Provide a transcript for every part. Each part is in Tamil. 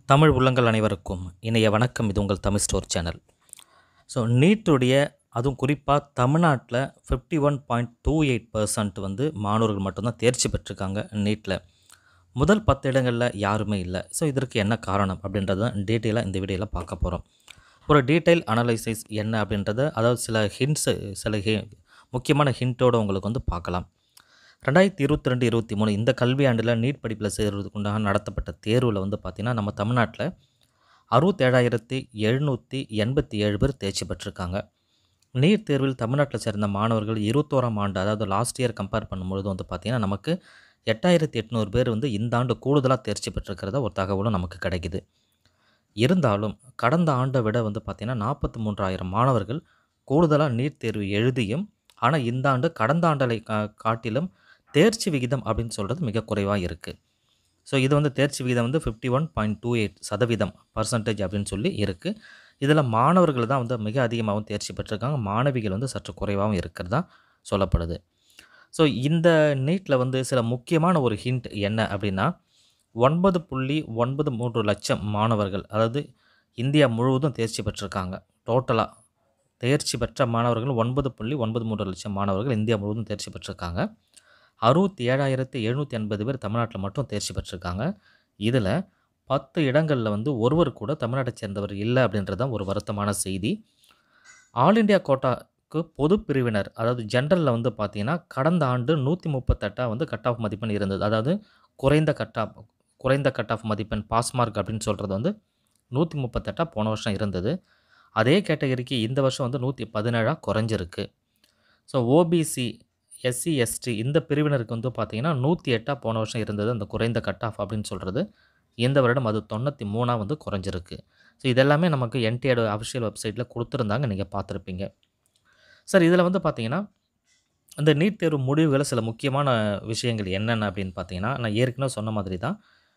தமிழ் உள்ளங்கள் அனைவருக்கும் இணைய வணக்கம் இது உங்கள் தமிழ் ஸ்டோர் சேனல் ஸோ நீட்டுடைய அதுவும் குறிப்பாக தமிழ்நாட்டில் fifty one point two eight percent வந்து மாணவர்கள் மட்டும்தான் தேர்ச்சி பெற்றிருக்காங்க நீட்டில் முதல் பத்து இடங்களில் யாருமே இல்லை ஸோ இதற்கு என்ன காரணம் அப்படின்றத டீட்டெயிலாக இந்த வீடியோவில் பார்க்க போகிறோம் ஒரு டீட்டெயில் அனலைசிஸ் என்ன அப்படின்றத அதாவது சில ஹிண்ட்ஸு சில ஹி முக்கியமான ஹிண்ட்டோடு உங்களுக்கு வந்து பார்க்கலாம் ரெண்டாயிரத்தி இருபத்தி ரெண்டு இருபத்தி மூணு இந்த கல்வியாண்டில் நீட் படிப்பில் சேர்வதற்கு உண்டாக நடத்தப்பட்ட தேர்வில் வந்து பார்த்திங்கன்னா நம்ம தமிழ்நாட்டில் அறுபத்தேழாயிரத்தி எழுநூற்றி எண்பத்தி ஏழு பேர் தேர்ச்சி பெற்றிருக்காங்க நீட் தேர்வில் தமிழ்நாட்டில் சேர்ந்த மாணவர்கள் இருபத்தோராம் ஆண்டு அதாவது லாஸ்ட் இயர் கம்பேர் பண்ணும்பொழுது வந்து பார்த்திங்கன்னா நமக்கு எட்டாயிரத்தி எட்நூறு பேர் வந்து இந்த ஆண்டு கூடுதலாக தேர்ச்சி பெற்றிருக்கிறத ஒரு தகவலும் நமக்கு கிடைக்குது இருந்தாலும் கடந்த ஆண்டை விட வந்து பார்த்திங்கன்னா நாற்பத்தி மூன்றாயிரம் மாணவர்கள் கூடுதலாக நீட் தேர்வு எழுதியும் ஆனால் இந்த ஆண்டு கடந்த ஆண்டலை கா காட்டிலும் தேர்ச்சி விகிதம் அப்படின்னு சொல்கிறது மிக குறைவாக இருக்குது ஸோ இது வந்து தேர்ச்சி விகிதம் வந்து fifty one point two eight சதவீதம் பர்சன்டேஜ் அப்படின்னு சொல்லி இருக்குது இதில் மாணவர்கள் தான் வந்து மிக அதிகமாகவும் தேர்ச்சி பெற்றிருக்காங்க மாணவிகள் வந்து சற்று குறைவாகவும் இருக்கிறதா சொல்லப்படுது ஸோ இந்த நீட்டில் வந்து சில முக்கியமான ஒரு ஹிண்ட் என்ன அப்படின்னா ஒன்பது புள்ளி ஒன்பது மூன்று லட்சம் மாணவர்கள் அதாவது இந்தியா முழுவதும் தேர்ச்சி பெற்றிருக்காங்க டோட்டலாக தேர்ச்சி பெற்ற மாணவர்கள் ஒன்பது புள்ளி ஒன்பது மூன்று லட்சம் மாணவர்கள் இந்தியா முழுவதும் தேர்ச்சி பெற்றிருக்காங்க அறுபத்தி ஏழாயிரத்தி எழுநூற்றி எண்பது பேர் தமிழ்நாட்டில் மட்டும் தேர்ச்சி பெற்றிருக்காங்க இதில் பத்து இடங்களில் வந்து ஒருவர் கூட தமிழ்நாட்டை சேர்ந்தவர் இல்லை அப்படின்றது தான் ஒரு வருத்தமான செய்தி ஆல் இண்டியா கோட்டாக்கு பொது பிரிவினர் அதாவது ஜென்ரலில் வந்து பார்த்திங்கன்னா கடந்த ஆண்டு நூற்றி முப்பத்தெட்டாக வந்து கட் ஆஃப் மதிப்பெண் இருந்தது அதாவது குறைந்த கட் ஆஃப் குறைந்த கட் ஆஃப் மதிப்பெண் பாஸ் மார்க் அப்படின்னு சொல்கிறது வந்து நூற்றி முப்பத்தெட்டாக போன வருஷம் இருந்தது அதே கேட்டகரிக்கு இந்த வருஷம் வந்து நூற்றி பதினேழாக குறைஞ்சிருக்கு ஸோ ஓபிசி எஸ்சி எஸ்டி இந்த பிரிவினருக்கு வந்து பார்த்திங்கன்னா நூற்றி எட்டாக போன வருஷம் இருந்தது அந்த குறைந்த கட் ஆஃப் அப்படின்னு சொல்கிறது இந்த வருடம் அது தொண்ணூற்றி மூணாக வந்து குறைஞ்சிருக்கு ஸோ இதெல்லாமே நமக்கு என்டிஏட அஃபிஷியல் வெப்சைட்டில் கொடுத்துருந்தாங்க நீங்கள் பார்த்துருப்பீங்க சார் இதில் வந்து பார்த்தீங்கன்னா இந்த நீட் தேர்வு முடிவுகளை சில முக்கியமான விஷயங்கள் என்னென்ன அப்படின்னு பார்த்தீங்கன்னா நான் ஏற்கனவே சொன்ன மாதிரி தான்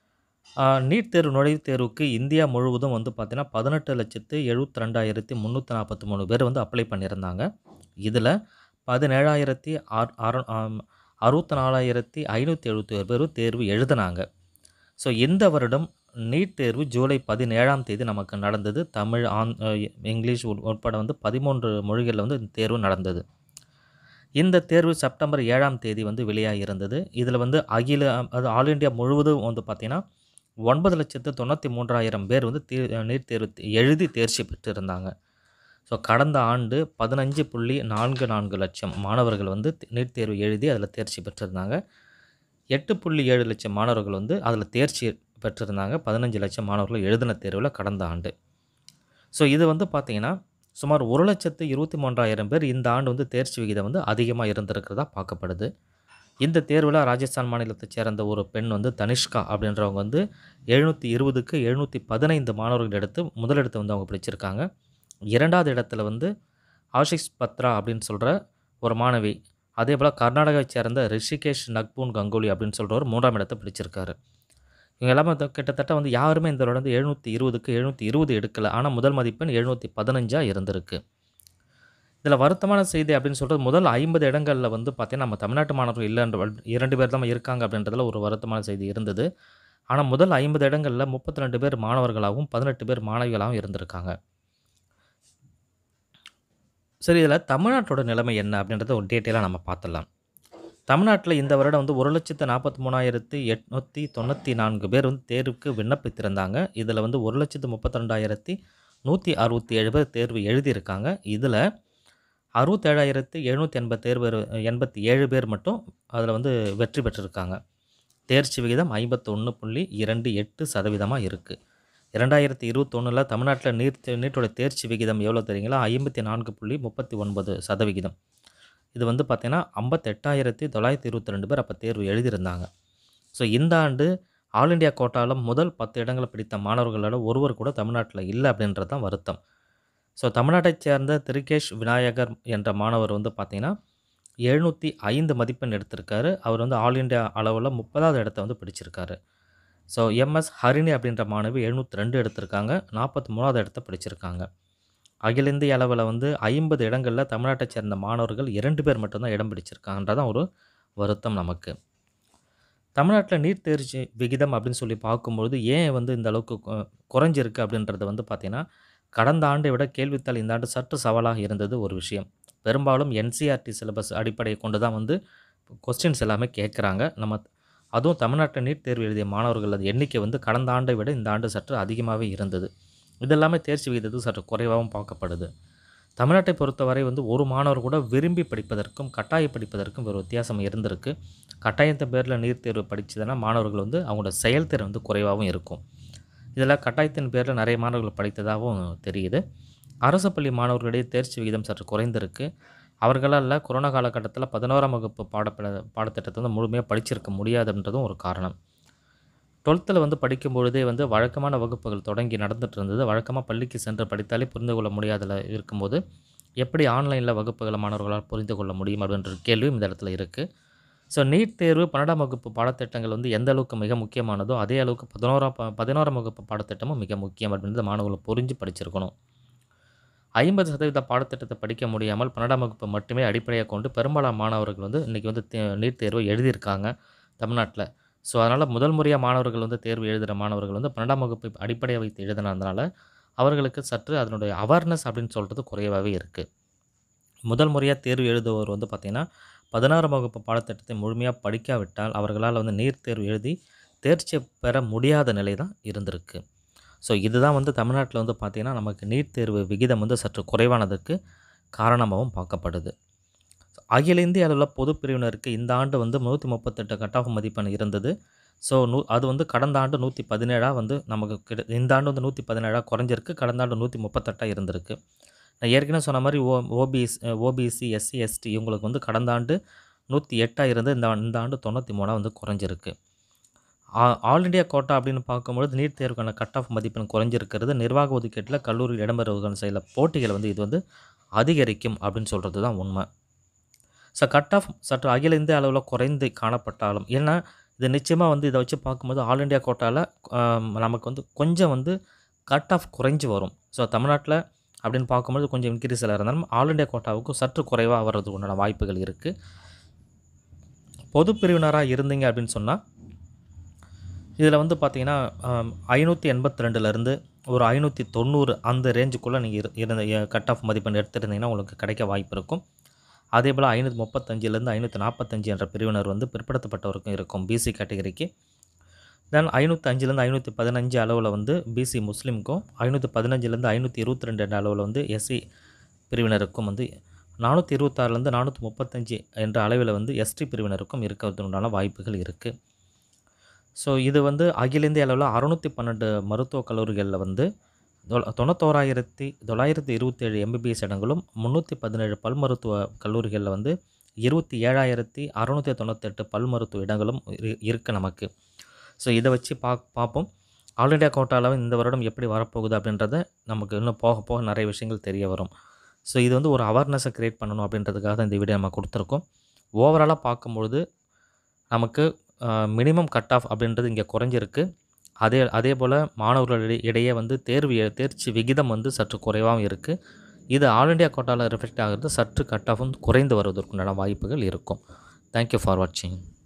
நீட் தேர்வு நுழைவுத் தேர்வுக்கு இந்தியா முழுவதும் வந்து பார்த்திங்கன்னா பதினெட்டு லட்சத்து எழுபத்தி ரெண்டாயிரத்தி முந்நூற்றி நாற்பத்தி மூணு பேர் வந்து அப்ளை பண்ணியிருந்தாங்க இதில் பதினேழாயிரத்தி ஆறு அறு அறுபத்தி நாலாயிரத்தி ஐநூற்றி எழுபத்தி ஒரு பேர் தேர்வு எழுதினாங்க ஸோ இந்த வருடம் நீட் தேர்வு ஜூலை பதினேழாம் தேதி நமக்கு நடந்தது தமிழ் ஆந் இங்கிலீஷ் உட்பட வந்து பதிமூன்று மொழிகளில் வந்து இந்த தேர்வு நடந்தது இந்த தேர்வு செப்டம்பர் ஏழாம் தேதி வந்து வெளியாக இருந்தது இதில் வந்து அகில அது ஆல் இண்டியா முழுவதும் வந்து பார்த்திங்கன்னா ஒன்பது லட்சத்து தொண்ணூற்றி மூன்றாயிரம் பேர் வந்து தீ நீட் தேர்வு எழுதி தேர்ச்சி பெற்றிருந்தாங்க ஸோ கடந்த ஆண்டு பதினஞ்சு புள்ளி நான்கு நான்கு லட்சம் மாணவர்கள் வந்து நீட் தேர்வு எழுதி அதில் தேர்ச்சி பெற்றிருந்தாங்க எட்டு புள்ளி ஏழு லட்சம் மாணவர்கள் வந்து அதில் தேர்ச்சி பெற்றிருந்தாங்க பதினஞ்சு லட்சம் மாணவர்கள் எழுதின தேர்வில் கடந்த ஆண்டு ஸோ இது வந்து பார்த்திங்கன்னா சுமார் ஒரு லட்சத்து இருபத்தி மூன்றாயிரம் பேர் இந்த ஆண்டு வந்து தேர்ச்சி விகிதம் வந்து அதிகமாக இருந்திருக்கிறதா பார்க்கப்படுது இந்த தேர்வில் ராஜஸ்தான் மாநிலத்தைச் சேர்ந்த ஒரு பெண் வந்து தனிஷ்கா அப்படின்றவங்க வந்து எழுநூற்றி இருபதுக்கு எழுநூற்றி பதினைந்து மாணவர்கள் எடுத்து முதலிடத்தை வந்து அவங்க பிடிச்சிருக்காங்க இரண்டாவது இடத்துல வந்து ஆஷிஷ் பத்ரா அப்படின்னு சொல்கிற ஒரு மாணவி அதே போல் கர்நாடகாவை சேர்ந்த ரிஷிகேஷ் நக்பூன் கங்குலி அப்படின்னு சொல்கிறவர் மூன்றாம் இடத்தை பிடிச்சிருக்காரு இவங்க எல்லாமே கிட்டத்தட்ட வந்து யாருமே இந்த வந்து எழுநூற்றி இருபதுக்கு எழுநூற்றி இருபது எடுக்கலை ஆனால் முதல் மதிப்பெண் எழுநூற்றி பதினஞ்சாக இருந்திருக்கு இதில் வருத்தமான செய்தி அப்படின்னு சொல்கிறது முதல் ஐம்பது இடங்களில் வந்து பார்த்திங்கன்னா நம்ம தமிழ்நாட்டு மாணவர்கள் இல்லைன்ற இரண்டு பேர் தான் இருக்காங்க அப்படின்றதுல ஒரு வருத்தமான செய்தி இருந்தது ஆனால் முதல் ஐம்பது இடங்களில் முப்பத்தி ரெண்டு பேர் மாணவர்களாகவும் பதினெட்டு பேர் மாணவிகளாகவும் இருந்திருக்காங்க சரி இதில் தமிழ்நாட்டோட நிலைமை என்ன அப்படின்றத ஒரு டீட்டெயிலாக நம்ம பார்த்துடலாம் தமிழ்நாட்டில் இந்த வருடம் வந்து ஒரு லட்சத்து நாற்பத்தி மூணாயிரத்து எட்நூற்றி தொண்ணூற்றி நான்கு பேர் வந்து தேர்வுக்கு விண்ணப்பித்திருந்தாங்க இதில் வந்து ஒரு லட்சத்து முப்பத்தி ரெண்டாயிரத்தி நூற்றி அறுபத்தி ஏழு பேர் தேர்வு எழுதியிருக்காங்க இதில் அறுபத்தேழாயிரத்து எழுநூற்றி எண்பது தேர்வு எண்பத்தி ஏழு பேர் மட்டும் அதில் வந்து வெற்றி பெற்றிருக்காங்க தேர்ச்சி விகிதம் ஐம்பத்தொன்று புள்ளி இரண்டு எட்டு சதவீதமாக இருக்குது இரண்டாயிரத்தி இருபத்தொன்னில் தமிழ்நாட்டில் நீர் நீட்டோட தேர்ச்சி விகிதம் எவ்வளோ தெரியுங்களா ஐம்பத்தி நான்கு புள்ளி முப்பத்தி ஒன்பது சதவிகிதம் இது வந்து பார்த்திங்கன்னா ஐம்பத்தெட்டாயிரத்தி தொள்ளாயிரத்தி இருபத்தி ரெண்டு பேர் அப்போ தேர்வு எழுதியிருந்தாங்க ஸோ இந்த ஆண்டு ஆல் இண்டியா கோட்டாவில் முதல் பத்து இடங்களை பிடித்த மாணவர்களோட ஒருவர் கூட தமிழ்நாட்டில் இல்லை அப்படின்றது தான் வருத்தம் ஸோ தமிழ்நாட்டைச் சேர்ந்த திருகேஷ் விநாயகர் என்ற மாணவர் வந்து பார்த்திங்கன்னா எழுநூற்றி ஐந்து மதிப்பெண் எடுத்திருக்காரு அவர் வந்து ஆல் இண்டியா அளவில் முப்பதாவது இடத்த வந்து பிடிச்சிருக்காரு ஸோ எம்எஸ் ஹரிணி அப்படின்ற மாணவி எழுநூற்றி ரெண்டு எடுத்திருக்காங்க நாற்பத்தி மூணாவது இடத்த பிடிச்சிருக்காங்க அகில இந்திய அளவில் வந்து ஐம்பது இடங்களில் தமிழ்நாட்டைச் சேர்ந்த மாணவர்கள் இரண்டு பேர் மட்டும்தான் இடம் பிடிச்சிருக்காங்கன்றதான் ஒரு வருத்தம் நமக்கு தமிழ்நாட்டில் நீட் தேர்ச்சி விகிதம் அப்படின்னு சொல்லி பார்க்கும்பொழுது ஏன் வந்து இந்த அளவுக்கு கொ- குறைஞ்சிருக்கு அப்படின்றது வந்து பார்த்தீங்கன்னா கடந்த ஆண்டை விட கேள்வித்தாள் இந்த ஆண்டு சற்று சவாலாக இருந்தது ஒரு விஷயம் பெரும்பாலும் என்சிஆர்டி சிலபஸ் அடிப்படையை கொண்டு தான் வந்து கொஸ்டின்ஸ் எல்லாமே கேட்குறாங்க நம்ம அதுவும் தமிழ்நாட்டில் நீட் தேர்வு எழுதிய மாணவர்கள் எண்ணிக்கை வந்து கடந்த ஆண்டை விட இந்த ஆண்டு சற்று அதிகமாகவே இருந்தது இதெல்லாமே தேர்ச்சி விகிதத்துக்கு சற்று குறைவாகவும் பார்க்கப்படுது தமிழ்நாட்டை பொறுத்தவரை வந்து ஒரு மாணவர் கூட விரும்பி படிப்பதற்கும் கட்டாய படிப்பதற்கும் ஒரு வித்தியாசம் இருந்திருக்கு கட்டாயத்தின் பேரில் நீட் தேர்வு படித்ததுன்னா மாணவர்கள் வந்து அவங்களோட செயல்திறன் வந்து குறைவாகவும் இருக்கும் இதில் கட்டாயத்தின் பேரில் நிறைய மாணவர்கள் படித்ததாகவும் தெரியுது அரசு பள்ளி மாணவர்களிடையே தேர்ச்சி விகிதம் சற்று குறைந்திருக்கு அவர்களால் கொரோனா காலகட்டத்தில் பதினோராம் வகுப்பு பாடப்பட பாடத்திட்டத்தை வந்து முழுமையாக படிச்சிருக்க முடியாதுன்றதும் ஒரு காரணம் டுவெல்த்தில் வந்து படிக்கும் பொழுதே வந்து வழக்கமான வகுப்புகள் தொடங்கி நடந்துட்டு இருந்தது வழக்கமாக பள்ளிக்கு சென்று படித்தாலே புரிந்து கொள்ள முடியாதல இருக்கும்போது எப்படி ஆன்லைனில் வகுப்புகளை மாணவர்களால் புரிந்து கொள்ள முடியும் அப்படின்ற கேள்வியும் இந்த இடத்துல இருக்குது ஸோ நீட் தேர்வு பன்னெண்டாம் வகுப்பு பாடத்திட்டங்கள் வந்து எந்த அளவுக்கு மிக முக்கியமானதோ அதே அளவுக்கு பதினோராம் ப- பதினோராம் வகுப்பு பாடத்திட்டமும் மிக முக்கியம் அப்படின்றத மாணவர்கள் புரிஞ்சு படிச்சிருக்கணும் ஐம்பது சதவீத பாடத்திட்டத்தை படிக்க முடியாமல் பன்னெண்டாம் வகுப்பு மட்டுமே அடிப்படையாக கொண்டு பெரும்பாலான மாணவர்கள் வந்து இன்றைக்கி வந்து தே- நீட் தேர்வை எழுதியிருக்காங்க தமிழ்நாட்டில் ஸோ அதனால் முதல் முறையாக மாணவர்கள் வந்து தேர்வு எழுதுகிற மாணவர்கள் வந்து பன்னெண்டாம் வகுப்பு அடிப்படையாக வைத்து எழுதினதுனால அவர்களுக்கு சற்று அதனுடைய அவேர்னஸ் அப்படின்னு சொல்கிறது குறைவாகவே இருக்குது முதல் முறையாக தேர்வு எழுதுபவர் வந்து பார்த்திங்கன்னா பதினாறாம் வகுப்பு பாடத்திட்டத்தை முழுமையாக படிக்காவிட்டால் அவர்களால் வந்து நீட் தேர்வு எழுதி தேர்ச்சி பெற முடியாத நிலை தான் இருந்திருக்கு ஸோ இதுதான் வந்து தமிழ்நாட்டில் வந்து பார்த்திங்கன்னா நமக்கு நீட் தேர்வு விகிதம் வந்து சற்று குறைவானதுக்கு காரணமாகவும் பார்க்கப்படுது அகில இந்திய அளவில் பொது பிரிவினருக்கு இந்த ஆண்டு வந்து நூற்றி முப்பத்தெட்டு கட் ஆஃப் மதிப்பெண் இருந்தது ஸோ நூ அது வந்து கடந்த ஆண்டு நூற்றி பதினேழாக வந்து நமக்கு கிட்ட இந்த ஆண்டு வந்து நூற்றி பதினேழாக குறைஞ்சிருக்கு கடந்த ஆண்டு நூற்றி முப்பத்தெட்டாக இருந்திருக்கு நான் ஏற்கனவே சொன்ன மாதிரி ஓ ஓபிஎஸ் ஓபிசி எஸ்சி எஸ்டி இவங்களுக்கு வந்து கடந்த ஆண்டு நூற்றி எட்டாக இருந்து இந்த ஆ- இந்த ஆண்டு தொண்ணூற்றி மூணாக வந்து குறைஞ்சிருக்கு ஆ- ஆல் இண்டியா கோட்டா அப்படின்னு பார்க்கும்பொழுது நீட் தேர்வுக்கான கட் ஆஃப் மதிப்பெண் குறைஞ்சிருக்கிறது நிர்வாக ஒதுக்கீட்டில் கல்லூரியில் இடம்பெறுவதற்கான சில போட்டிகளை வந்து இது வந்து அதிகரிக்கும் அப்படின்னு சொல்கிறது தான் உண்மை ஸோ கட் ஆஃப் சற்று அகில இந்திய அளவில் குறைந்து காணப்பட்டாலும் ஏன்னா இது நிச்சயமாக வந்து இதை வச்சு பார்க்கும்போது ஆல் இண்டியா கோட்டாவில் நமக்கு வந்து கொஞ்சம் வந்து கட் ஆஃப் குறைஞ்சு வரும் ஸோ தமிழ்நாட்டில் அப்படின்னு பார்க்கும்போது கொஞ்சம் இன்க்ரீஸில் இருந்தாலும் ஆல் இண்டியா கோட்டாவுக்கு சற்று குறைவாக வர்றதுக்கு உண்டான வாய்ப்புகள் இருக்குது பொது பிரிவினராக இருந்தீங்க அப்படின்னு சொன்னால் இதில் வந்து பார்த்தீங்கன்னா ஐநூற்றி எண்பத்தி ரெண்டுலேருந்து ஒரு ஐநூற்றி தொண்ணூறு அந்த ரேஞ்சுக்குள்ளே நீங்கள் இருந்த கட் ஆஃப் மதிப்பெண் எடுத்துருந்தீங்கன்னா உங்களுக்கு கிடைக்க வாய்ப்பு இருக்கும் அதே போல் ஐநூற்றி முப்பத்தஞ்சிலேருந்து ஐநூற்றி நாற்பத்தஞ்சு என்ற பிரிவினர் வந்து பிற்படுத்தப்பட்டவருக்கும் இருக்கும் பிசி கேட்டகரிக்கு தென் ஐநூற்றி அஞ்சுலேருந்து ஐநூற்றி பதினஞ்சு அளவில் வந்து பிசி முஸ்லீமுக்கும் ஐநூற்றி பதினஞ்சுலேருந்து ஐநூற்றி இருபத்தி ரெண்டு என்ற அளவில் வந்து எஸ்சி பிரிவினருக்கும் வந்து நானூற்றி இருபத்தாறுலேருந்து நானூற்றி முப்பத்தஞ்சு என்ற அளவில் வந்து எஸ்டி பிரிவினருக்கும் இருக்கிறதுண்டான வாய்ப்புகள் இருக்குது ஸோ இது வந்து அகில இந்திய அளவில் அறுநூற்றி பன்னெண்டு மருத்துவக் கல்லூரிகளில் வந்து தொ- தொண்ணூத்தோராயிரத்தி தொள்ளாயிரத்தி இருபத்தேழு எம்பிபிஎஸ் இடங்களும் முந்நூற்றி பதினேழு பல் மருத்துவ கல்லூரிகளில் வந்து இருபத்தி ஏழாயிரத்தி அறநூற்றி தொண்ணூத்தெட்டு பல் மருத்துவ இடங்களும் இரு- இருக்குது நமக்கு ஸோ இதை வச்சு பா பார்ப்போம் ஆல் இண்டியா கோட்டாவில் இந்த வருடம் எப்படி வரப்போகுது அப்படின்றத நமக்கு இன்னும் போக போக நிறைய விஷயங்கள் தெரிய வரும் ஸோ இது வந்து ஒரு அவேர்னஸை க்ரியேட் பண்ணணும் அப்படின்றதுக்காக தான் இந்த வீடியோ நம்ம கொடுத்துருக்கோம் ஓவராலாக பார்க்கும்பொழுது நமக்கு மினிமம் கட் ஆஃப் அப்படின்றது இங்கே குறைஞ்சிருக்கு அதே அதே போல் மாணவர்கள் இடையே வந்து தேர்வு எ- தேர்ச்சி விகிதம் வந்து சற்று குறைவாகவும் இருக்குது இது ஆல் இண்டியா கோட்டாவில் ரிஃப்ளெக்ட் ஆகிறது சற்று கட் ஆஃபும் குறைந்து வருவதற்குண்டான வாய்ப்புகள் இருக்கும் தேங்க்யூ ஃபார் வாட்சிங்